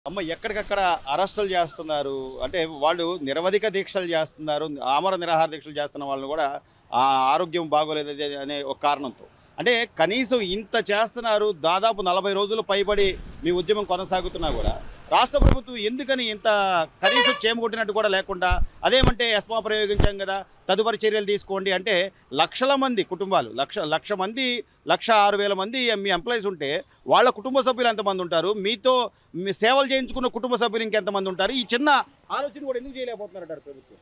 అమ్మ ఎక్కడికక్కడ అరెస్టులు చేస్తున్నారు అంటే వాళ్ళు నిరవధిక దీక్షలు చేస్తున్నారు ఆమర నిరాహార దీక్షలు చేస్తున్న వాళ్ళని కూడా ఆ ఆరోగ్యం బాగోలేదు అది అనే ఒక కారణంతో అంటే కనీసం ఇంత చేస్తున్నారు దాదాపు నలభై రోజులు పైబడి మీ ఉద్యమం కొనసాగుతున్నా కూడా రాష్ట్ర ప్రభుత్వం ఎందుకని ఇంత కనీసం చేమగొట్టినట్టు కూడా లేకుండా అదేమంటే ఎస్మా ప్రయోగించాం కదా తదుపరి చర్యలు తీసుకోండి అంటే లక్షల మంది కుటుంబాలు లక్ష లక్ష మంది లక్ష ఆరు వేల మంది మీ ఎంప్లాయీస్ ఉంటే వాళ్ళ కుటుంబ సభ్యులు ఎంతమంది ఉంటారు మీతో మీ సేవలు చేయించుకున్న కుటుంబ సభ్యులు ఇంకెంతమంది ఉంటారు ఈ చిన్న ఆలోచన కూడా ఎందుకు చేయలేకపోతున్నారంటారు ప్రభుత్వం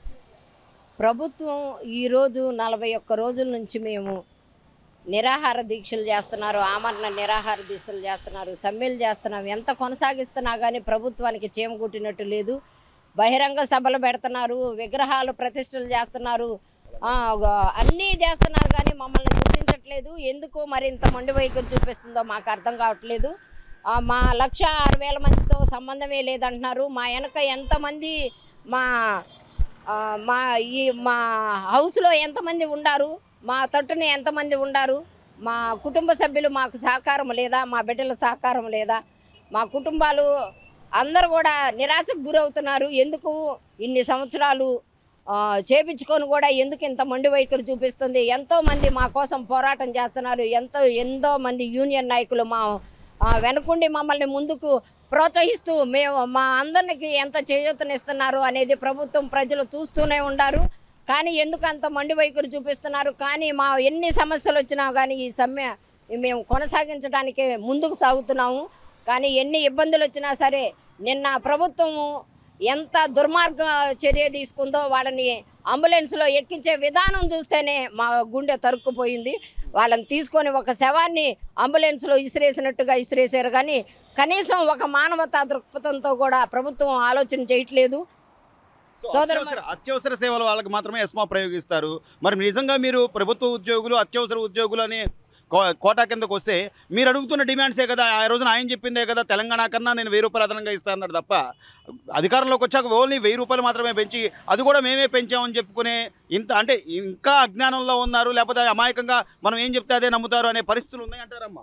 ప్రభుత్వం ఈరోజు నలభై ఒక్క రోజుల నుంచి మేము నిరాహార దీక్షలు చేస్తున్నారు ఆమరణ నిరాహార దీక్షలు చేస్తున్నారు సమ్మెలు చేస్తున్నాం ఎంత కొనసాగిస్తున్నా కానీ ప్రభుత్వానికి చీమ కుట్టినట్టు లేదు బహిరంగ సభలు పెడుతున్నారు విగ్రహాలు ప్రతిష్టలు చేస్తున్నారు ఆ, గ- అన్నీ చేస్తున్నారు కానీ మమ్మల్ని గుర్తించట్లేదు ఎందుకు మరి ఇంత మొండి వైఖరి చూపిస్తుందో మాకు అర్థం కావట్లేదు ఆ, మా లక్ష ఆరు వేల మందితో సంబంధమే లేదంటున్నారు మా వెనక ఎంతమంది మా ఆ, మా ఈ మా హౌస్లో ఎంతమంది ఉండారు మా తట్టున ఎంతమంది ఉండారు మా కుటుంబ సభ్యులు మాకు సహకారం లేదా మా బిడ్డల సహకారం లేదా మా కుటుంబాలు అందరూ కూడా నిరాశకు గురవుతున్నారు ఎందుకు ఇన్ని సంవత్సరాలు ఆ, చేపించుకొని కూడా ఎందుకు ఇంత మొండి వైఖరి చూపిస్తుంది ఎంతో మంది మా కోసం పోరాటం చేస్తున్నారు ఎంతో ఎంతో మంది యూనియన్ నాయకులు మా ఆ, వెనకుండి మమ్మల్ని ముందుకు ప్రోత్సహిస్తూ మేము మా అందరికి ఎంత చేయూతనిస్తున్నారు అనేది ప్రభుత్వం ప్రజలు చూస్తూనే ఉండారు కానీ ఎందుకు అంత మండి వైఖరి చూపిస్తున్నారు కానీ మా ఎన్ని సమస్యలు వచ్చినా కానీ ఈ సమ్మె మేము కొనసాగించడానికే ముందుకు సాగుతున్నాము కానీ ఎన్ని ఇబ్బందులు వచ్చినా సరే నిన్న ప్రభుత్వము ఎంత దుర్మార్గ చర్య తీసుకుందో వాళ్ళని అంబులెన్స్లో ఎక్కించే విధానం చూస్తేనే మా గుండె తరుక్కుపోయింది వాళ్ళని తీసుకొని ఒక శవాన్ని అంబులెన్స్లో ఇసిరేసినట్టుగా ఇసిరేసారు కానీ కనీసం ఒక మానవతా దృక్పథంతో కూడా ప్రభుత్వం ఆలోచన చేయట్లేదు సో సోదర అత్యవసర అత్యవసర సేవల వాళ్ళకి మాత్రమే ఎస్మా ప్రయోగిస్తారు మరి నిజంగా మీరు ప్రభుత్వ ఉద్యోగులు అత్యవసర ఉద్యోగులు అని కో- కోటా కిందకు వస్తే మీరు అడుగుతున్న డిమాండ్సే కదా ఆ రోజున ఆయన చెప్పిందే కదా తెలంగాణ కన్నా నేను వెయ్యి రూపాయలు అదనంగా ఇస్తాను అన్నాడు తప్ప అధికారంలోకి వచ్చాక ఓన్లీ వెయ్యి రూపాయలు మాత్రమే పెంచి అది కూడా మేమే పెంచామని చెప్పుకునే ఇంత అంటే ఇంకా అజ్ఞానంలో ఉన్నారు లేకపోతే అమాయకంగా మనం ఏం చెప్తే అదే నమ్ముతారు అనే పరిస్థితులు ఉన్నాయంటారమ్మా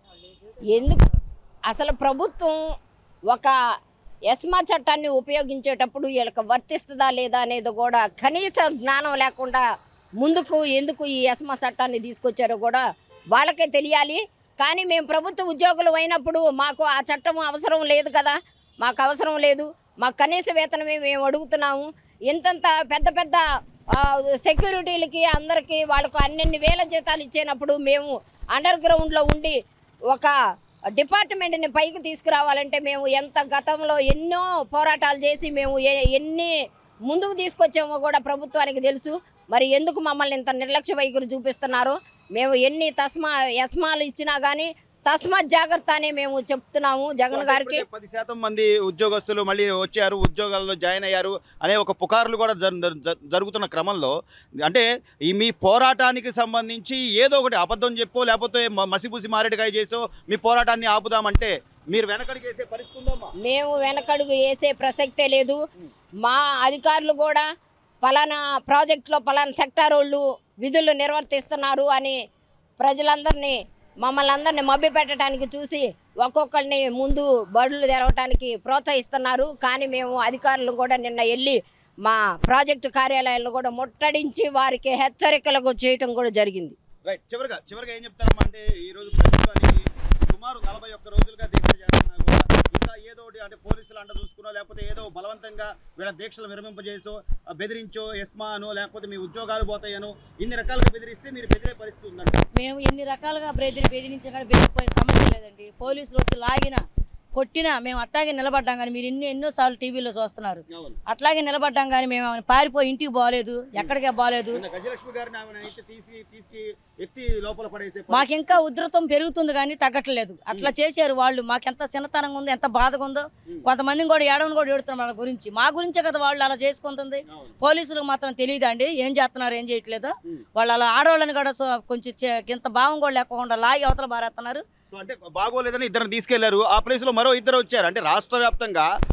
ఎందుకు అసలు ప్రభుత్వం ఒక ఎస్మా చట్టాన్ని ఉపయోగించేటప్పుడు వీళ్ళకి వర్తిస్తుందా లేదా అనేది కూడా కనీస జ్ఞానం లేకుండా ముందుకు ఎందుకు ఈ ఎస్మా చట్టాన్ని తీసుకొచ్చారో కూడా వాళ్ళకే తెలియాలి కానీ మేము ప్రభుత్వ ఉద్యోగులు అయినప్పుడు మాకు ఆ చట్టం అవసరం లేదు కదా మాకు అవసరం లేదు మాకు కనీస వేతనమే మేము అడుగుతున్నాము ఇంతంత పెద్ద పెద్ద ఆ, సెక్యూరిటీలకి అందరికీ వాళ్ళకు అన్నెన్ని వేల జీతాలు ఇచ్చేటప్పుడు మేము అండర్ గ్రౌండ్లో ఉండి ఒక డిపార్ట్మెంట్ని పైకి తీసుకురావాలంటే మేము ఎంత గతంలో ఎన్నో పోరాటాలు చేసి మేము ఎ- ఎన్ని ముందుకు తీసుకొచ్చామో కూడా ప్రభుత్వానికి తెలుసు మరి ఎందుకు మమ్మల్ని ఇంత నిర్లక్ష్య వైఖరి చూపిస్తున్నారో మేము ఎన్ని తస్మా యస్మాలు ఇచ్చినా కానీ తస్మాత్ జాగ్రత్త అని మేము చెప్తున్నాము జగన్ గారికి ఇప్పటికే పది శాతం మంది ఉద్యోగస్తులు మళ్ళీ వచ్చారు ఉద్యోగాల్లో జాయిన్ అయ్యారు అనే ఒక పుకార్లు కూడా జరు- జరు- జరుగుతున్న క్రమంలో అంటే ఈ మీ పోరాటానికి సంబంధించి ఏదో ఒకటి అబద్ధం చెప్పో లేకపోతే మ- మసిపూసి మారేడుకాయ చేసో మీ పోరాటాన్ని ఆపుదామంటే మీరు వెనకడికి వేసే పరిస్థితి ఉందమ్మా మేము వెనకడుగు వేసే ప్రసక్తే లేదు మా అధికారులు కూడా పలానా ప్రాజెక్టులో పలానా సెక్టార్ వాళ్ళు విధులు నిర్వర్తిస్తున్నారు అని ప్రజలందరినీ మమ్మల్ని అందరినీ మభ్య పెట్టడానికి చూసి ఒక్కొక్కరిని ముందు బడులు తెరవటానికి ప్రోత్సహిస్తున్నారు కానీ మేము అధికారులు కూడా నిన్న వెళ్ళి మా ప్రాజెక్టు కార్యాలయాలను కూడా ముట్టడించి వారికి హెచ్చరికలకు చేయటం కూడా జరిగింది రైట్ చివరిగా చివరిగా ఏం చెప్తారమ్మా అంటే ఈ రోజు ప్రభుత్వానికి సుమారు నలభై ఒక్క రోజులుగా దీక్ష చేస్తున్నా కూడా ఇంకా ఏదో ఒకటి అంటే పోలీసులు అంట చూసుకునో లేకపోతే ఏదో బలవంతంగా వీళ్ళ దీక్షలు విరమింపజేసో ఆ, బెదిరించో ఎస్మా అనో లేకపోతే మీ ఉద్యోగాలు పోతాయనో ఇన్ని రకాలుగా బెదిరిస్తే మీరు బెదిరే పరిస్థితి ఉందండి మేము ఎన్ని రకాలుగా బెదిరి బెదిరించినా కానీ బెదిరిపోయే సమస్య లేదండి పోలీసులు వచ్చి లాగినా కొట్టినా మేము అట్లాగే నిలబడ్డాం కానీ మీరు ఎన్నో ఎన్నోసార్లు టీవీలో చూస్తున్నారు అవును అట్లాగే నిలబడ్డాం కానీ మేము ఆమెను పారిపోయి ఇంటికి పోలేదు ఎక్కడికే పోలేదు నిన్న గజలక్ష్మి గారిని ఆమె అయితే తీసి తీసి ఎత్తి లోపల పడేసే మాకు ఇంకా ఉధృతం పెరుగుతుంది కానీ తగ్గట్లేదు అట్లా చేశారు వాళ్ళు మాకు ఎంత చిన్నతనంగా ఉందో ఎంత బాధగా ఉందో కొంతమందిని కూడా ఏడవని కూడా ఏడుతున్నాం వాళ్ళ గురించి మా గురించే కదా వాళ్ళు అలా చేసుకుంటుంది అవును. పోలీసులకు మాత్రం తెలియదా అండి ఏం చేస్తున్నారు ఏం చేయట్లేదు ఉమ్. వాళ్ళు అలా ఆడవాళ్ళని కూడా సో- కొంచెం చే- ఇంత భావం కూడా లేకుండా లాగి అవతల బారేస్తున్నారు సో అంటే బాగోలేదని ఇద్దరు తీసుకెళ్లారు ఆ ప్లేస్ లో మరో ఇద్దరు వచ్చారు అంటే రాష్ట్ర వ్యాప్తంగా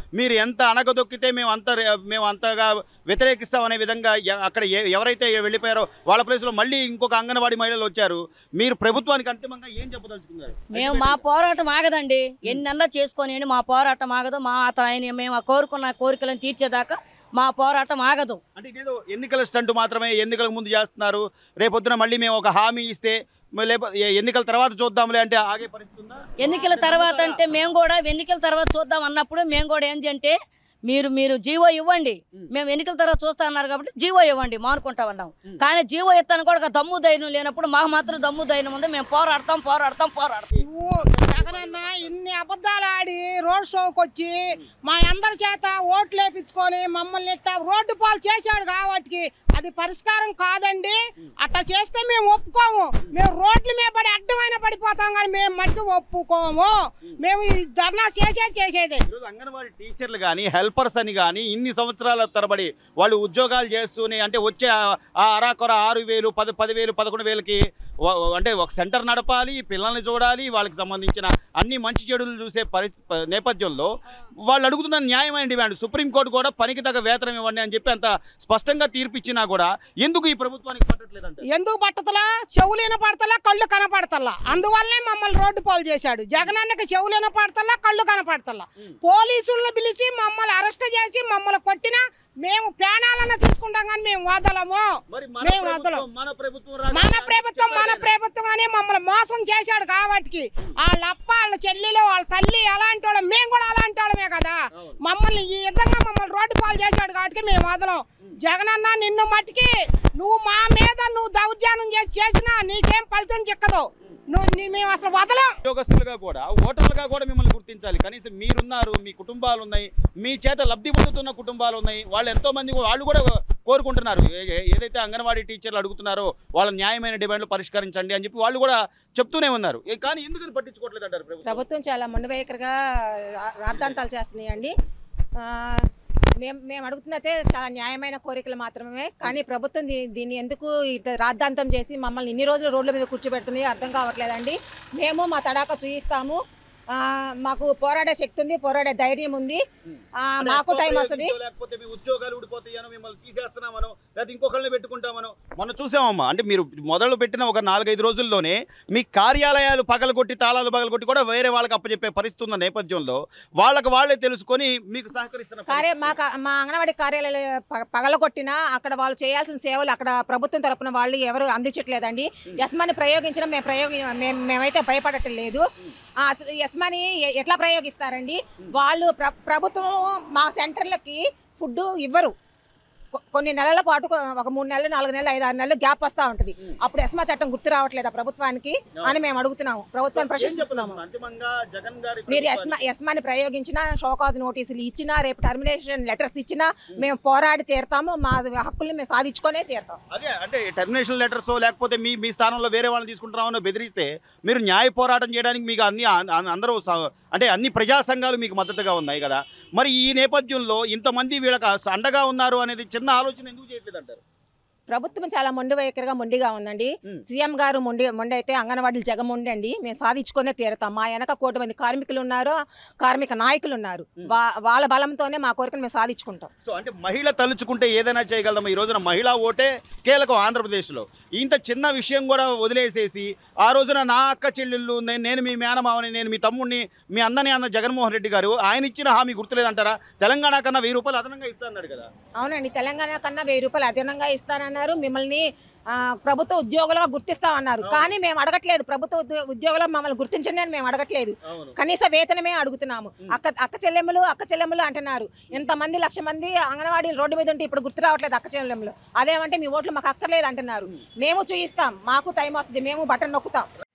మీరు ఎంత అణగదొక్కితే మేము అంత మేము అంతగా వ్యతిరేకిస్తామనే విధంగా ఎ- అక్కడ ఎ- ఎవరైతే వెళ్ళిపోయారో వాళ్ళ ప్లేస్లో మళ్ళీ ఇంకొక అంగన్వాడీ మహిళలు వచ్చారు మీరు ప్రభుత్వానికి అంతిమంగా ఏం చెప్పదలుచుకున్నారు మేము మా పోరాటం ఆగదండి ఎన్నన్నా చేసుకొని మా పోరాటం ఆగదు మా అతను ఆయన మేము ఆ కోరుకున్న కోరికలను తీర్చేదాకా మా పోరాటం ఆగదు అంటే ఇదేదో ఎన్నికల స్టంట్ మాత్రమే ఎన్నికలకు ముందు చేస్తున్నారు రేపొద్దున మళ్ళీ మేము ఒక హామీ ఇస్తే లేకపోతే ఎన్నికల తర్వాత చూద్దాంలే అంటే ఆగే పరిస్థితి ఉందా ఎన్నికల తర్వాత అంటే మేము కూడా ఎన్నికల తర్వాత చూద్దాం అన్నప్పుడు మేము కూడా ఏంటి అంటే మీరు మీరు జీవో ఇవ్వండి మేము ఎన్నికల తర్వాత చూస్తా అన్నారు కాబట్టి జీవో ఇవ్వండి మానుకుంటా ఉన్నాం కానీ జీవో ఇస్తాను కూడా ఒక దమ్ము ధైర్యం లేనప్పుడు మాకు మాత్రం దమ్ము ధైర్యం ఉంది మేము పోరాడతాం పోరాడతాం పోరాడతాం నువ్వు జగనన్న ఇన్ని అబద్ధాలు ఆడి రోడ్ షోకి వచ్చి మా అందరి చేత ఓట్లు వేపించుకొని మమ్మల్ని ఇట్ట రోడ్డు పాలు చేశాడు కాబట్టి అది పరిష్కారం కాదండి అట్లా చేస్తే మేము ఒప్పుకోము మేము రోడ్ల మీద పడి అడ్డమైన పడిపోతాం కానీ మేము మట్టి ఒప్పుకోము మేము ఈ ధర్నా చేసేది చేసేదే ఈరోజు అంగన్వాడీ టీచర్లు కానీ హెల్పర్స్ అని కానీ ఇన్ని సంవత్సరాల తరబడి వాళ్ళు ఉద్యోగాలు చేస్తూనే అంటే వచ్చే ఆ- ఆ అరాకొర ఆరు వేలు పది పదివేలు పదకొండు వేలకి వ- వ- అంటే ఒక సెంటర్ నడపాలి పిల్లల్ని చూడాలి వాళ్ళకి సంబంధించిన అన్ని మంచి చెడులు చూసే పరిస్థితి ప- నేపథ్యంలో వాళ్ళు అడుగుతున్న న్యాయమైన డిమాండ్ సుప్రీంకోర్టు కూడా పనికి తగ్గ వేతనం ఇవ్వండి అని చెప్పి అంత స్పష్టంగా తీర్పిచ్చినా కూడా ఎందుకు ఈ ప్రభుత్వానికి పట్టట్లేదంటే ఎందుకు పట్టతలా చెవులు వినపడతలా కళ్ళు కనపడతల్లా అందువల్లే మమ్మల్ని రోడ్డు పాలు చేశాడు జగనన్నకి చెవులు వినపడతల్లా కళ్ళు కనపడతల్లా పోలీసులను పిలిచి మమ్మల్ని అరెస్ట్ చేసి మమ్మల్ని కొట్టినా మేము ప్రాణాలన్న తీసుకుంటాం కానీ మేము వదలము మరి మన మేము ప్రభుత్వం- వదలం. మన ప్రభుత్వం మన రాగానే ప్రభుత్వం మన చెప్పారు. ప్రభుత్వం అని మమ్మల్ని మోసం చేశాడు కాబట్టి వాళ్ళ అప్ప వాళ్ళ చెల్లెలు వాళ్ళ తల్లి అలాంటి వాళ్ళం మేము కూడా అలాంటి వాళ్ళమే కదా అవును. మమ్మల్ని ఈ విధంగా మమ్మల్ని రోడ్డు పాలు చేశాడు కాబట్టి మేము వదలం జగనన్న నిన్ను మట్టికి నువ్వు మా మీద నువ్వు దౌర్జన్యం చేసి చేసినా నీకేం ఫలితం చిక్కదు నువ్వు నీ- మేము అసలు వదలం ఉద్యోగస్తులుగా కూడా ఓటర్లుగా కూడా మిమ్మల్ని గుర్తించాలి కనీసం మీరున్నారు మీ కుటుంబాలు ఉన్నాయి మీ చేత లబ్ధి పొందుతున్న కుటుంబాలు ఉన్నాయి వాళ్ళు ఎంతో మంది వాళ్ళు కూడా కోరుకుంటున్నారు ఏ- ఏ- ఏదైతే అంగన్వాడీ టీచర్లు అడుగుతున్నారో వాళ్ళ న్యాయమైన డిమాండ్లు పరిష్కరించండి అని చెప్పి వాళ్ళు కూడా చెప్తూనే ఉన్నారు ఏ- కానీ ఎందుకని పట్టించుకోవట్లేదు అంటారు ప్రభుత్వం ప్రభుత్వం చాలా మొండవేకరగా రా- రాద్ధాంతాలు చేస్తున్నాయండి ఆ, మేము మేము అడుగుతున్నదే చాలా న్యాయమైన కోరికలు మాత్రమే కానీ ప్రభుత్వం దీ- దీన్ని ఎందుకు ఇట్లా రాద్ధాంతం చేసి మమ్మల్ని ఇన్ని రోజులు రోడ్ల మీద కూర్చోబెడుతున్నాయో అర్థం కావట్లేదండి మేము మా తడాక చూయిస్తాము ఆ, మాకు పోరాడే శక్తి ఉంది పోరాడే ధైర్యం ఉంది ఆ, మాకు టైం వస్తుంది లేకపోతే మీ ఉద్యోగాలు ఊడిపోతాయనో మిమ్మల్ని తీసేస్తున్నామనో లేదా ఇంకొకరిని పెట్టుకుంటామనో మనం చూసామమ్మా అంటే మీరు మొదలు పెట్టిన ఒక నాలుగైదు రోజుల్లోనే మీ కార్యాలయాలు పగలగొట్టి తాళాలు పగలగొట్టి కూడా వేరే వాళ్ళకి అప్పచెప్పే పరిస్థితి ఉన్న నేపథ్యంలో వాళ్ళకి వాళ్ళే తెలుసుకొని మీకు సహకరిస్తున్న కార్య పరిస్థితి. మా కా- మా అంగన్వాడీ కార్యాలయాలు ప- పగలగొట్టినా అక్కడ వాళ్ళు చేయాల్సిన సేవలు అక్కడ ప్రభుత్వం తరపున వాళ్ళు ఎవరు అందించట్లేదండి యస్మాని ప్రయోగించడం మేము ప్రయోగి మేము మేమైతే భయపడటం లేదు ఆ, అసలు యస్మాని ఎ- ఎట్లా ప్రయోగిస్తారండి వాళ్ళు ప్ర ప్రభుత్వం మా సెంటర్లకి ఫుడ్ ఇవ్వరు కొ- కొన్ని నెలల పాటు కొ- ఒక మూడు నెలలు నాలుగు నెలలు ఐదు ఆరు నెలలు గ్యాప్ వస్తూ ఉంటుంది అప్పుడు ఎస్మా చట్టం గుర్తు రావట్లేదా ప్రభుత్వానికి అని మేము అడుగుతున్నాము ప్రభుత్వాన్ని ఏం ప్రశ్నిస్తున్నాము చెప్పదలుచుకున్నారు? అంతిమంగా జగన్ గారి మీరు ప్రభుత్వానికి- యస్మా యస్మాని ప్రయోగించినా షోకాజ్ నోటీసులు ఇచ్చినా రేపు టర్మినేషన్ లెటర్స్ ఇచ్చినా మేము పోరాడి తీరుతాము మా హక్కుల్ని మేము సాధించుకొనే తీరుతాం అదే అంటే టెర్మినేషన్ లెటర్స్ లేకపోతే మీ మీ స్థానంలో వేరే వాళ్ళని తీసుకుంటున్నామని బెదిరిస్తే మీరు న్యాయ పోరాటం చేయడానికి మీకు అన్ని అన్- అన్- అందరూ స- అంటే అన్ని ప్రజా సంఘాలు మీకు మద్దతుగా ఉన్నాయి కదా మరి ఈ నేపథ్యంలో ఇంతమంది వీళ్ళకి అస- అండగా ఉన్నారు అనేది చిన్న ఆలోచన ఎందుకు చేయట్లేదు అంటారు ప్రభుత్వం చాలా మొండి వైఖరిగా మొండిగా ఉందండి ఉమ్. సీఎం గారు మొండి మొండి అయితే అంగన్వాడీలు జగమొండి అండి మేము సాధించుకొనే తీరుతాం మా వెనక కోటి మంది కార్మికులు ఉన్నారు కార్మిక నాయకులు ఉన్నారు ఉమ్. వా- వాళ్ళ బలంతోనే మా కోరికను మేము సాధించుకుంటాం సో అంటే మహిళ తలుచుకుంటే ఏదైనా చేయగలదాం ఈ రోజున మహిళా ఓటే కీలకం ఆంధ్రప్రదేశ్లో ఇంత చిన్న విషయం కూడా వదిలేసేసి ఆ రోజున నా అక్క చెల్లెళ్ళు నేను నేను మీ మేనమావని నేను మీ తమ్ముడిని మీ అన్నని అన్న జగన్మోహన్ రెడ్డి గారు ఆయన ఇచ్చిన హామీ గుర్తులేదంటారా తెలంగాణ కన్నా వెయ్యి రూపాయలు అదనంగా ఇస్తా అన్నాడు కదా అవునండి తెలంగాణ కన్నా వెయ్యి రూపాయలు అదనంగా ఇస్తానన్నారు మిమ్మల్ని ఆ, ప్రభుత్వ ఉద్యోగులుగా గుర్తిస్తామన్నారు అవును. కానీ మేము అడగట్లేదు ప్రభుత్వ ఉద్యో- ఉద్యోగులుగా మమ్మల్ని గుర్తించండి అని మేము అడగట్లేదు అవును కనీస వేతనమే అడుగుతున్నాము ఉమ్. అక్క అక్క చెల్లెమ్మలు అక్క చెల్లెమ్మలు అంటున్నారు ఎంతమంది లక్ష మంది అంగన్వాడీ రోడ్డు మీద ఉంటే ఇప్పుడు గుర్తు రావట్లేదు అక్క చెల్లెమ్మలు అదేమంటే మీ ఓట్లు మాకు అక్కర్లేదు అంటున్నారు ఉమ్. మేము చూయిస్తాం మాకు టైం వస్తుంది మేము బటన్ నొక్కుతాం